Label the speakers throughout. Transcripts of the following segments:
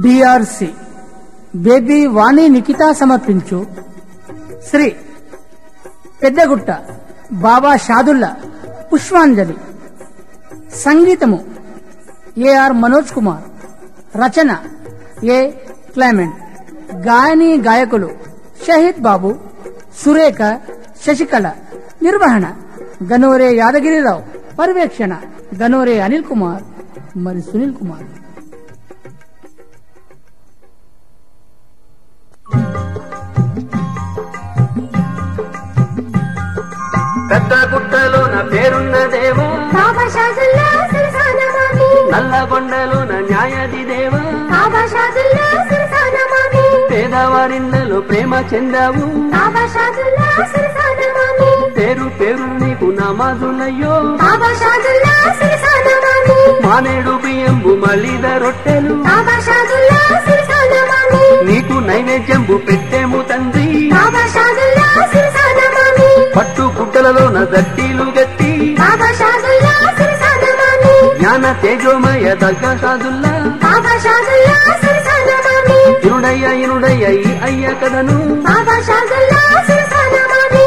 Speaker 1: BRC baby వాణి నిఖిత సమర్పించు శ్రీ పెద్దగుట్ట బాబా షాదుల్లా పుష్పాంజలి సంగీతము ఏఆర్ మనోజ్ కుమార్ రచన ఏ క్లైమెంట్ గాయని గాయకులు షహీద్ బాబు సురేఖ శశికళ నిర్వహణ గనోరే యాదగిరిరావు పర్యవేక్షణ గనోరే అనిల్ కుమార్ మరి సునీల్ కుమార్
Speaker 2: పెద్ద గుట్టలోన పేరున్న దేవా
Speaker 3: బాబా షాదుల్లా సిరసానమామి
Speaker 2: నల్లగొండలోన న్యాయది దేవా
Speaker 3: బాబా షాదుల్లా సిరసానమామి
Speaker 2: పేదవారిళ్ళలో ప్రేమ చెందావు
Speaker 3: బాబా షాదుల్లా సిరసానమామి
Speaker 2: పేరు పేరు నీకు నమాజులయ్యో
Speaker 3: బాబా షాదుల్లా సిరసానమామి
Speaker 2: మానేడు బియ్యంబు మలిద రొట్టెలు
Speaker 3: బాబా షాదుల్లా సిరసానమామి
Speaker 2: నీకు నైవేద్యంబు పెట్టేము తండ్రి
Speaker 3: బాబా షాదుల్లా సిరసానమామి
Speaker 2: పట్టు గుడ్డలలోన దట్టీలు గట్టి
Speaker 3: బాబా షాదుల్లా సిరసానమామి
Speaker 2: జ్ఞాన తేజోమయ దగ్గ సాదుల్లా
Speaker 3: బాబా షాదుల్లా సిరసానమామి
Speaker 2: ఇనుడయ్య ఇనుడయ్య ఈ అయ్య కథను
Speaker 3: బాబా షాదుల్లా సిరసానమామి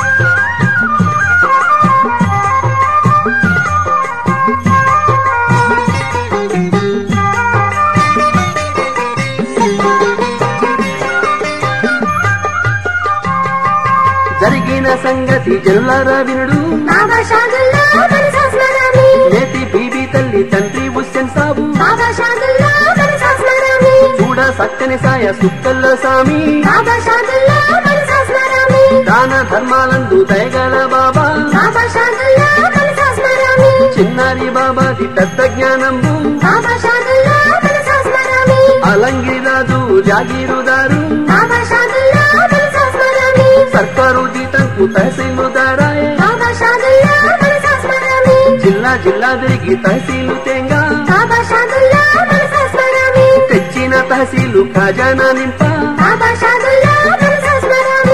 Speaker 2: జరిగిన సంగతి జల్లారా వినుడు
Speaker 3: బాబా షాదుల్లా మనసాస్మరామి
Speaker 2: నేతి బీబీ తల్లి తండ్రి హుస్సేన్ సాబు
Speaker 3: బాబా షాదుల్లా మనసాస్మరామి
Speaker 2: చూడ సక్కని సాయ సుక్కల్ల సామి
Speaker 3: బాబా షాదుల్లా మనసాస్మరామి
Speaker 2: దాన ధర్మాలందు దయగల బాబా
Speaker 3: బాబా షాదుల్లా మనసాస్మరామి
Speaker 2: చిన్నారి బాబాది పెద్ద జ్ఞానంబు
Speaker 3: బాబా షాదుల్లా మనసాస్మరామి
Speaker 2: అలంగిరి రాజు జాగీరుదారు
Speaker 3: బాబా షాదుల్లా మనసాస్మరామి
Speaker 2: సర్కారు జీతంకు తహసీలుదారాయే
Speaker 3: బాబా షాదుల్లా మనసాస్మరామి
Speaker 2: జిల్లా జిల్లా తిరిగి తహసీలు తేంగా
Speaker 3: బాబా షాదుల్లా మనసాస్మరామి
Speaker 2: తెచ్చిన తహసీలు ఖజానా నింప
Speaker 3: బాబా షాదుల్లా మనసాస్మరామి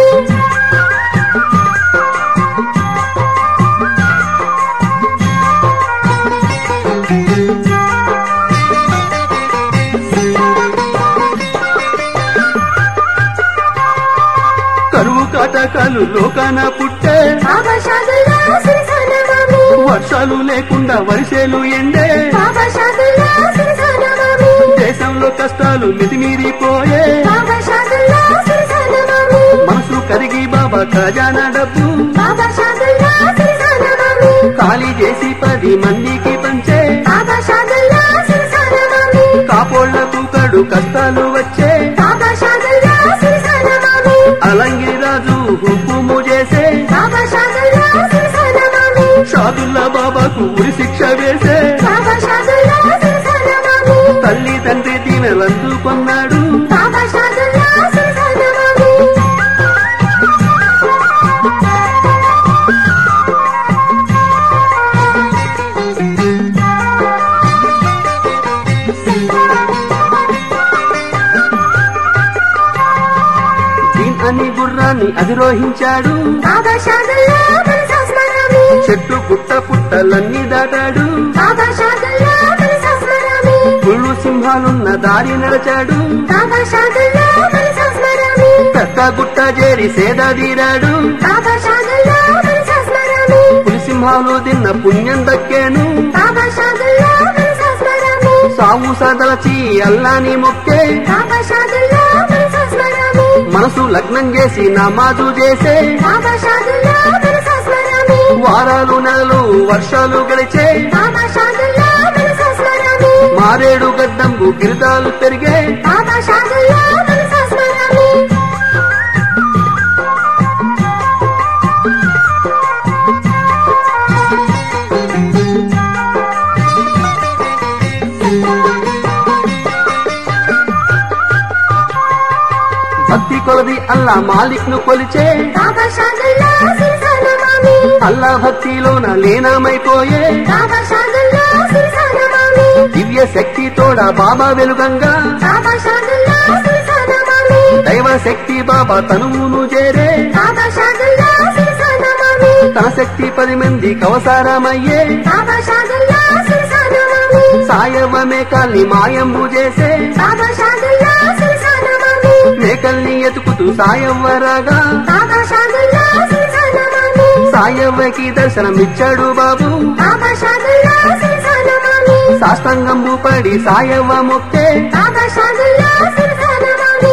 Speaker 2: కరువు కాటకాలు లోకాన పుట్టే
Speaker 3: బాబా షాదుల్లా సిరసానమామి
Speaker 2: వర్షాలు లేకుండా వరిసేలు ఎండే
Speaker 3: బాబా షాదుల్లా సిరసానమామి
Speaker 2: దేశంలో కష్టాలు మితిమీరిపోయే
Speaker 3: బాబా షాదుల్లా సిరసానమామి
Speaker 2: మనసు కరిగి బాబా ఖజానా డబ్బు
Speaker 3: బాబా షాదుల్లా సిరసానమామి
Speaker 2: ఖాళీ చేసి పది మందికి పంచే
Speaker 3: బాబా షాదుల్లా సిరసానమామి
Speaker 2: కాపోళ్లకు కడు కష్టాలు వచ్చే
Speaker 3: బాబా షాదుల్లా సిరసానమామి
Speaker 2: అలంగిరి రాజు హుకుము చేసే
Speaker 3: బాబా షాదుల్లా సిరసానమామి
Speaker 2: షాదుల్లా బాబాకు ఉరి శిక్ష వేసే
Speaker 3: బాబా షాదుల్లా సిరసానమామి
Speaker 2: తల్లి తండ్రి దీవెలందుకున్నాడు
Speaker 3: బాబా షాదుల్లా సిరసానమామి
Speaker 2: దీన్ అని గుర్రాన్ని అధిరోహించాడు
Speaker 3: బాబా షాదుల్లా మనసాస్మరామి
Speaker 2: చెట్టు పుట్ట పుట్టలన్నీ దాటాడు
Speaker 3: బాబా షాదుల్లా మనసాస్మరామి
Speaker 2: పుళ్ళు సింహాలున్న దారి నడిచాడు
Speaker 3: బాబా షాదుల్లా మనసాస్మరామి
Speaker 2: పెద్ద గుట్ట చేరి సేదాదీరాడు
Speaker 3: బాబా షాదుల్లా మనసాస్మరామి
Speaker 2: పులి సింహాలు తిన్న పుణ్యం దక్కేను
Speaker 3: బాబా షాదుల్లా మనసాస్మరామి
Speaker 2: సాగు సదలచి అల్లాని మొక్కే
Speaker 3: బాబా షాదుల్లా మనసాస్మరామి
Speaker 2: మనసు లగ్నం చేసి నమాజు చేసే
Speaker 3: బాబా షాదుల్లా మనసాస్మరామి
Speaker 2: వారాలు నెలలు వర్షాలు గడిచే
Speaker 3: బాబా షాదుల్లా మనసాస్మరామి
Speaker 2: మారేడు గడ్డంబు గిరిదాలు పెరిగే
Speaker 3: బాబా షాదుల్లా మనసాస్మరామి
Speaker 2: భక్తి కొలది అల్లా మాలిక్ ను కొలిచే
Speaker 3: బాబా షాదుల్లా సిరసానమామి
Speaker 2: అల్లా భక్తిలోన లీనమైపోయే
Speaker 3: బాబా షాదుల్లా సిరసానమామి
Speaker 2: దివ్య శక్తి తోడ బాబా వెలుగంగా
Speaker 3: బాబా షాదుల్లా సిరసానమామి
Speaker 2: దైవ శక్తి బాబా తనువును చేరే
Speaker 3: బాబా షాదుల్లా సిరసానమామి
Speaker 2: తన శక్తి పది మంది కవసారమయ్యే
Speaker 3: బాబా షాదుల్లా సిరసానమామి
Speaker 2: సాయవమే కాలి మాయంబు చేసే
Speaker 3: బాబా షాదుల్లా
Speaker 2: మేకల్ని ఎతుకుతూ సాయవ్వరాగా
Speaker 3: బాబా షాదుల్లా సిరిసానమామి
Speaker 2: సాయవ్వకి దర్శనమిచ్చాడు బాబు
Speaker 3: బాబా షాదుల్లా సిరిసానమామి
Speaker 2: సాష్టంగంబు పడి సాయవ్వ మొక్కే
Speaker 3: బాబా షాదుల్లా సిరిసానమామి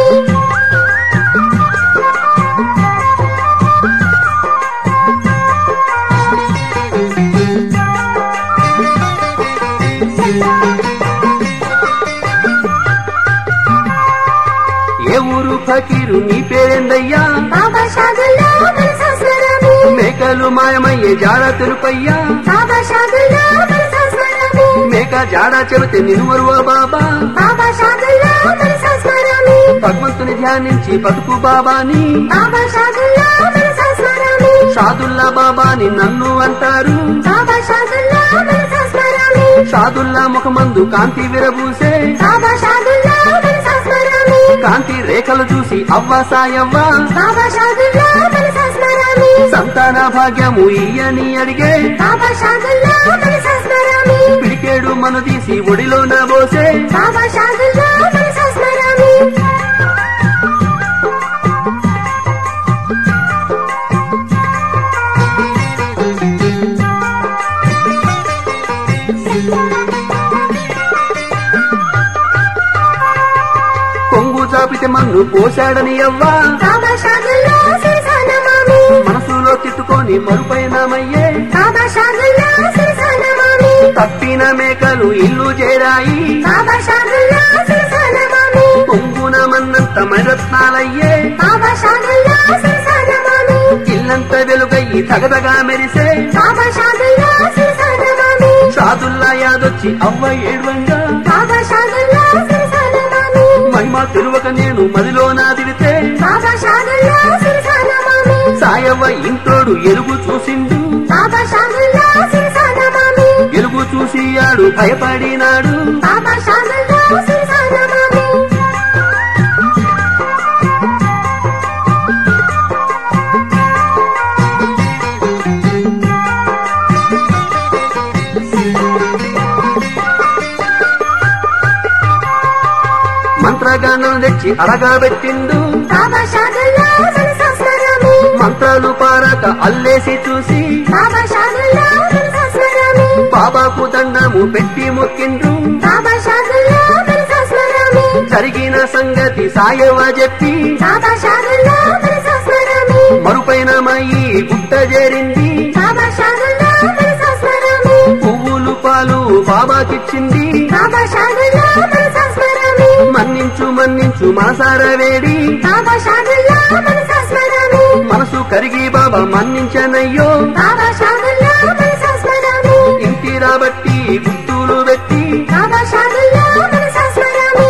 Speaker 2: ఏ ఊరు ఫకీరు నీ పేరేందయ్యా
Speaker 3: బాబా షాదుల్లా మనసాస్మరామి
Speaker 2: మేకలు మాయమయ్యే జాడ తెలుపయ్యా
Speaker 3: బాబా షాదుల్లా మనసాస్మరామి
Speaker 2: మేక జాడ చెబితే నినువరువా బాబా
Speaker 3: బాబా షాదుల్లా మనసాస్మరామి
Speaker 2: భగవంతుని ధ్యానించి బతుకు బాబాని
Speaker 3: బాబా షాదుల్లా మనసాస్మరామి
Speaker 2: షాదుల్లా బాబాని నన్ను అంటారు
Speaker 3: బాబా షాదుల్లా మనసాస్మరామి
Speaker 2: షాదుల్లా ముఖమందు కాంతి విరబూసే
Speaker 3: బాబా షాదుల్లా మనసాస్మరామి
Speaker 2: కాంతి రేఖలు చూసి అవ్వ సాయవ్వ
Speaker 3: బాబా షాదుల్లా మనసాస్మరామి
Speaker 2: సంతాన భాగ్యము ఇయ్యని అడిగే
Speaker 3: బాబా షాదుల్లా మనసాస్మరామి
Speaker 2: పిడికేడు మను తీసి ఒడిలోన బోసే
Speaker 3: బాబా షాదుల్లా మనసాస్మరామి
Speaker 2: కొంగు చాపితే మన్ను పోశాడని అవ్వ
Speaker 3: బాబా షాదుల్లా సిరిసానమామి
Speaker 2: మనసులో తిట్టుకొని మరుపైనమయ్యే
Speaker 3: బాబా షాదుల్లా సిరిసానమామి
Speaker 2: తప్పిన మేకలు ఇల్లు చేరాయి
Speaker 3: బాబా షాదుల్లా సిరిసానమామి
Speaker 2: కొంగున మన్నంత మరత్నాలయ్యే
Speaker 3: బాబా షాదుల్లా సిరిసానమామి
Speaker 2: ఇల్లంత వెలుగయ్యి తగదగా మెరిసే
Speaker 3: బాబా షాదుల్లా సిరిసానమామి
Speaker 2: షాదుల్లా యాదొచ్చి అవ్వ ఏడ్వంగా
Speaker 3: బాబా షాదుల్లా సిరిసానమామి
Speaker 2: మహిమ తెలువక నేను మదిలో నాదిరితే
Speaker 3: బాబా షాదుల్లా సిరిసానమామి
Speaker 2: సాయవ్వ ఇంటోడు ఎలుగు చూసిండు
Speaker 3: బాబా షాదుల్లా సిరిసానమామి
Speaker 2: ఎలుగు చూసి ఆడు భయపడినాడు
Speaker 3: బాబా షాదుల్లా సిరిసానమామి
Speaker 2: మంత్రగానం తెచ్చి అడగబెట్టిండు
Speaker 3: బాబా షాదుల్లా మనసాస్మరామి
Speaker 2: మంత్రాలు పారాక అల్లేసి చూసి
Speaker 3: బాబా షాదుల్లా మనసాస్మరామి
Speaker 2: బాబాకు దండము పెట్టి మొక్కిండు
Speaker 3: బాబా షాదుల్లా మనసాస్మరామి
Speaker 2: జరిగిన సంగతి సాయవ చెప్పి
Speaker 3: బాబా షాదుల్లా మనసాస్మరామి
Speaker 2: మరుపైన మయి గుట్ట చేరింది
Speaker 3: బాబా షాదుల్లా మనసాస్మరామి
Speaker 2: పువ్వులు పాలు బాబాకిచ్చింది
Speaker 3: బాబా షాదుల్లా మనసాస్మరామి
Speaker 2: మన్నించు మన్నించు మనసార వేడి
Speaker 3: బాబా షాదుల్లా మనసాస్మరామి
Speaker 2: మనసు కరిగి బాబా మన్నించనయ్యో
Speaker 3: బాబా షాదుల్లా మనసాస్మరామి
Speaker 2: ఇంటి రాబట్టి గుర్తులు పెట్టి
Speaker 3: బాబా షాదుల్లా మనసాస్మరామి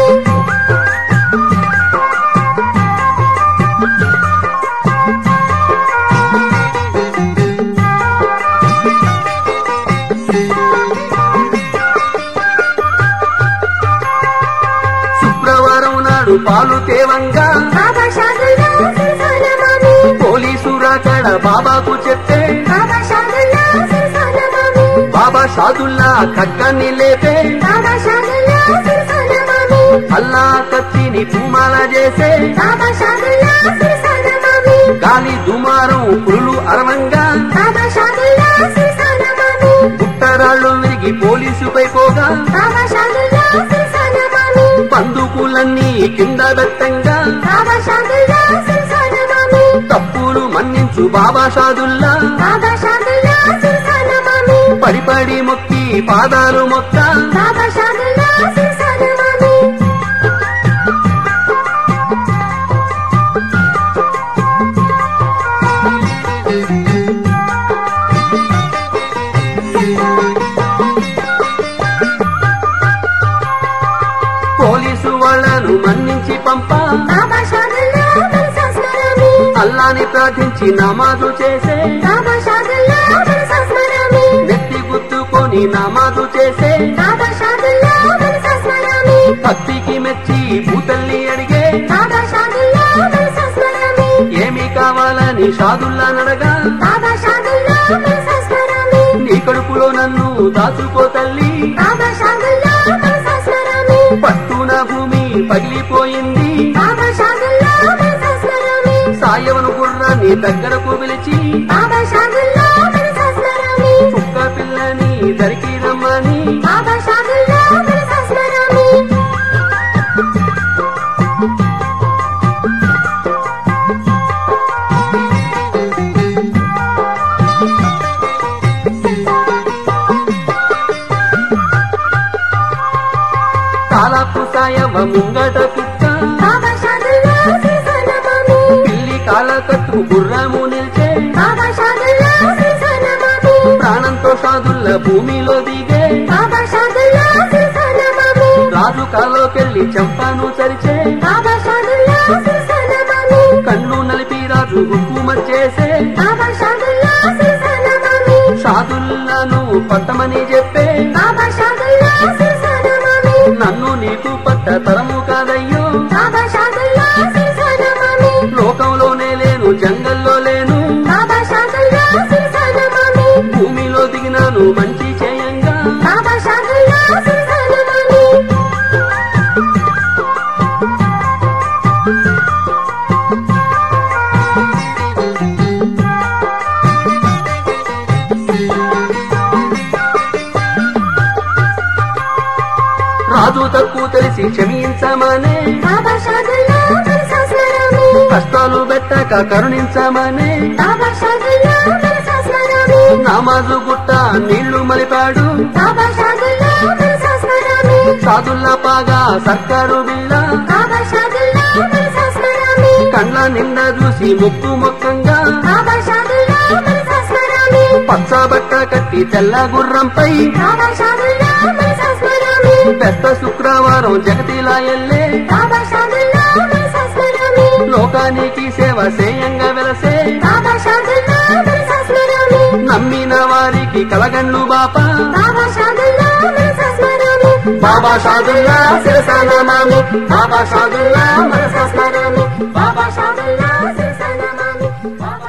Speaker 2: శుక్రవారం నాడు పాలు తేవంగా
Speaker 3: బాబా షాదుల్లా సిరిసానమామి
Speaker 2: పోలీసు రాకడ బాబాకు చెప్తే
Speaker 3: బాబా షాదుల్లా సిరిసానమామి
Speaker 2: బాబా షాదుల్లా ఖడ్గాన్ని లేపే
Speaker 3: బాబా షాదుల్లా సిరిసానమామి
Speaker 2: అల్లా కత్తిని పూమాల చేసే
Speaker 3: బాబా షాదుల్లా సిరిసానమామి
Speaker 2: గాలి దుమారం పురులు అరవంగా
Speaker 3: బాబా షాదుల్లా సిరిసానమామి
Speaker 2: పుట్టరాళ్ళు విరిగి పోలీసుపై పోగా
Speaker 3: బాబా షాదుల్లా సిరిసానమామి
Speaker 2: బందుకులన్నీ కింద పెట్టంగా
Speaker 3: బాబా షాదుల్లా సిరిసానమామి
Speaker 2: తప్పులు మన్నించు బాబా షాదుల్లా
Speaker 3: బాబా షాదుల్లా సిరిసానమామి
Speaker 2: పడి పడి మొక్కి పాదాలు మొక్క
Speaker 3: బాబా షాదుల్లా సిరిసానమామి
Speaker 2: పోలీసు వాళ్ళను మన్నించి పంప
Speaker 3: బాబా షాదుల్లా మనసాస్మరామి
Speaker 2: అల్లాని ప్రార్థించి నమాజు చేసే
Speaker 3: బాబా షాదుల్లా మనసాస్మరామి
Speaker 2: నెత్తి గుద్దుకొని నమాజు చేసే
Speaker 3: బాబా షాదుల్లా మనసాస్మరామి
Speaker 2: భక్తికి మెచ్చి భూతల్ని అడిగే
Speaker 3: బాబా షాదుల్లా మనసాస్మరామి
Speaker 2: ఏమి కావాలని షాదుల్లా నడగా
Speaker 3: బాబా షాదుల్లా మనసాస్మరామి
Speaker 2: నీ కడుపులో నన్ను దాచుకో తల్లి
Speaker 3: బాబా షాదుల్లా మనసాస్మరామి
Speaker 2: పట్టున భూమి పగిలిపోయింది
Speaker 3: బాబా షాదుల్లా
Speaker 2: పిల్లని దగ్గరకు పిలిచి
Speaker 3: బాబా షాదుల్లా మనసా స్మరామి
Speaker 2: కుక్క పిల్లని దరికి రమ్మని
Speaker 3: బాబా షాదుల్లా మనసా స్మరామి
Speaker 2: కాలాపు సాయవ ముంగట కుక్క
Speaker 3: బాబా షాదుల్లా శ్రీసనమామి
Speaker 2: పిల్లి కాల కట్టు గుర్రము నిల్చే
Speaker 3: బాబా షాదుల్లా శ్రీసనమామి
Speaker 2: ప్రాణంతో సాధుల్ల భూమిలో దిగే
Speaker 3: బాబా షాదుల్లా శ్రీసనమామి
Speaker 2: రాజు కాలోకెళ్ళి చెంపను చరిచే
Speaker 3: బాబా షాదుల్లా శ్రీసనమామి
Speaker 2: కన్ను నలిపి రాజు హుకుమత్ చేసే
Speaker 3: బాబా షాదుల్లా శ్రీసనమామి
Speaker 2: సాధుల్లాను పట్టమని చెప్పే
Speaker 3: బాబా షాదుల్లా శ్రీసనమామి
Speaker 2: నన్ను నీకు పట్ట తరము కాదయ్యో
Speaker 3: బాబా షాదుల్లా శ్రీసనమామి
Speaker 2: లోకంలోనే లేను జంగల్లో లేను
Speaker 3: బాబా షాదుల్లా శ్రీసనమామి
Speaker 2: భూమిలో దిగినాను మంచి చేయంగా
Speaker 3: బాబా షాదుల్లా శ్రీసనమామి
Speaker 2: రాజు తక్కువ తెలిసి క్షమించమనే
Speaker 3: బాబా షాదుల్లా మనసా స్మరామి
Speaker 2: కష్టాలు పెట్టక కరుణించమనే
Speaker 3: బాబా షాదుల్లా మనసా స్మరామి
Speaker 2: నామాజు గుట్ట నీళ్లు మలిపాడు
Speaker 3: బాబా షాదుల్లా మనసా స్మరామి
Speaker 2: సాధుల్లా పాగా సర్కారు బిళ్ళ
Speaker 3: బాబా షాదుల్లా మనసా స్మరామి
Speaker 2: కండ్ల నిండా చూసి ముక్కు మొక్కంగా
Speaker 3: బాబా షాదుల్లా మనసా స్మరామి
Speaker 2: పచ్చ బట్ట కట్టి తెల్ల గుర్రంపై
Speaker 3: బాబా షాదుల్లా మనసా స్మరామి
Speaker 2: పెద్ద శుక్రవారం జగతిలా ఎల్లే
Speaker 3: బాబా షాదుల్లా మనసా స్మరామి
Speaker 2: లోకానికి సేవ సేయంగా వెలసే
Speaker 3: బాబా షాదుల్లా మనసా స్మరామి
Speaker 2: నమ్మిన వారికి కలగండ్లు బాపా
Speaker 3: బాబా షాదుల్లా మనసా స్మరామి
Speaker 2: బాబా షాదుల్లా శిరసానమామి బాబా షాదుల్లా మనసా
Speaker 3: స్మరామి బాబా షాదుల్లా శిరసనమామి బాబా